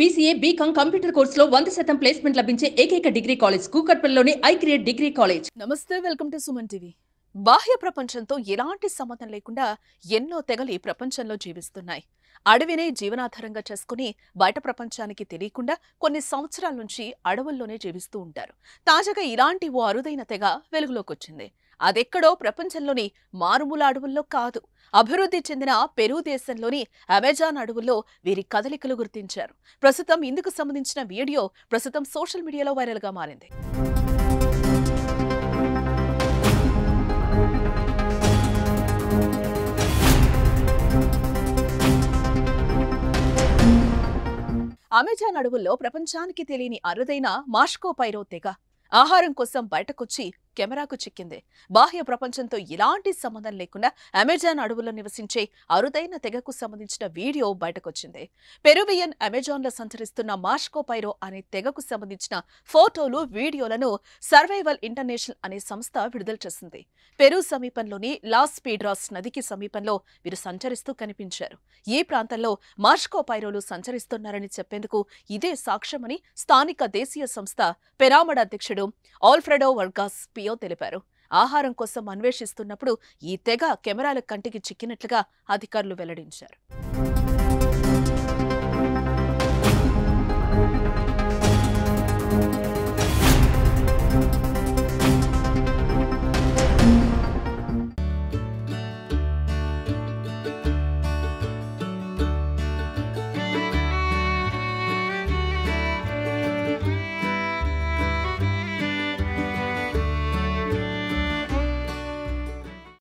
BCA BCom computer కోర్సులో వంద శాతం ప్లేస్మెంట్ లభించే ఏకైక డిగ్రీ కాలేజ్ కూకట్పల్లిలోని ఐ క్రియేట్ డిగ్రీ కాలేజ్ నమస్తే వెల్కమ్ టు సుమన్ టీవీ బాహ్య ప్రపంచంతో ఎలాంటి సంబంధం లేకుండా ఎన్నో తెగలు ఈ ప్రపంచంలో జీవిస్తున్నాయి అడవినే జీవనాధారంగా చేసుకుని బయట ప్రపంచానికి తెలియకుండా కొన్ని సంవత్సరాల నుంచి అడవుల్లోనే జీవిస్తూ ఉంటారు తాజాగా ఇలాంటి ఓ అరుదైన తెగ వెలుగులోకి వచ్చింది అదెక్కడో ప్రపంచంలోని మారుమూల అడవుల్లో కాదు అభివృద్ధి చెందిన పెరు దేశంలోని అమెజాన్ అడవుల్లో వీరి కదలికలు గుర్తించారు ప్రస్తుతం ఇందుకు సంబంధించిన వీడియో ప్రస్తుతం సోషల్ మీడియాలో వైరల్గా మారింది అమెజాన్ అడవుల్లో ప్రపంచానికి తెలియని అరుదైన మాష్కో పైరో తెగ ఆహారం కోసం బయటకొచ్చి కెమెరాకు చిక్కింది బాహ్య ప్రపంచంతో ఎలాంటి సంబంధం లేకుండా అమెజాన్ అడవుల్లో నివసించే అరుదైన తెగకు సంబంధించిన వీడియో బయటకొచ్చింది పెరువియన్ అమెజాన్లో సంచరిస్తున్న మాష్కో పైరో అనే తెగకు సంబంధించిన ఫోటోలు వీడియోలను సర్వైవల్ ఇంటర్నేషనల్ అనే సంస్థ విడుదల చేసింది పెరు సమీపంలోని లాస్ పీడ్రాస్ నదికి సమీపంలో వీరు సంచరిస్తూ కనిపించారు ఈ ప్రాంతంలో మార్ష్కో పైరోలు సంచరిస్తున్నారని చెప్పేందుకు ఇదే సాక్ష్యమని స్థానిక దేశీయ సంస్థ పెరామడ్ అధ్యక్షుడు ఆల్ఫ్రెడో వర్గాస్ పియో తెలిపారు ఆహారం కోసం అన్వేషిస్తున్నప్పుడు ఈ తెగ కెమెరాల కంటికి చిక్కినట్లుగా అధికారులు వెల్లడించారు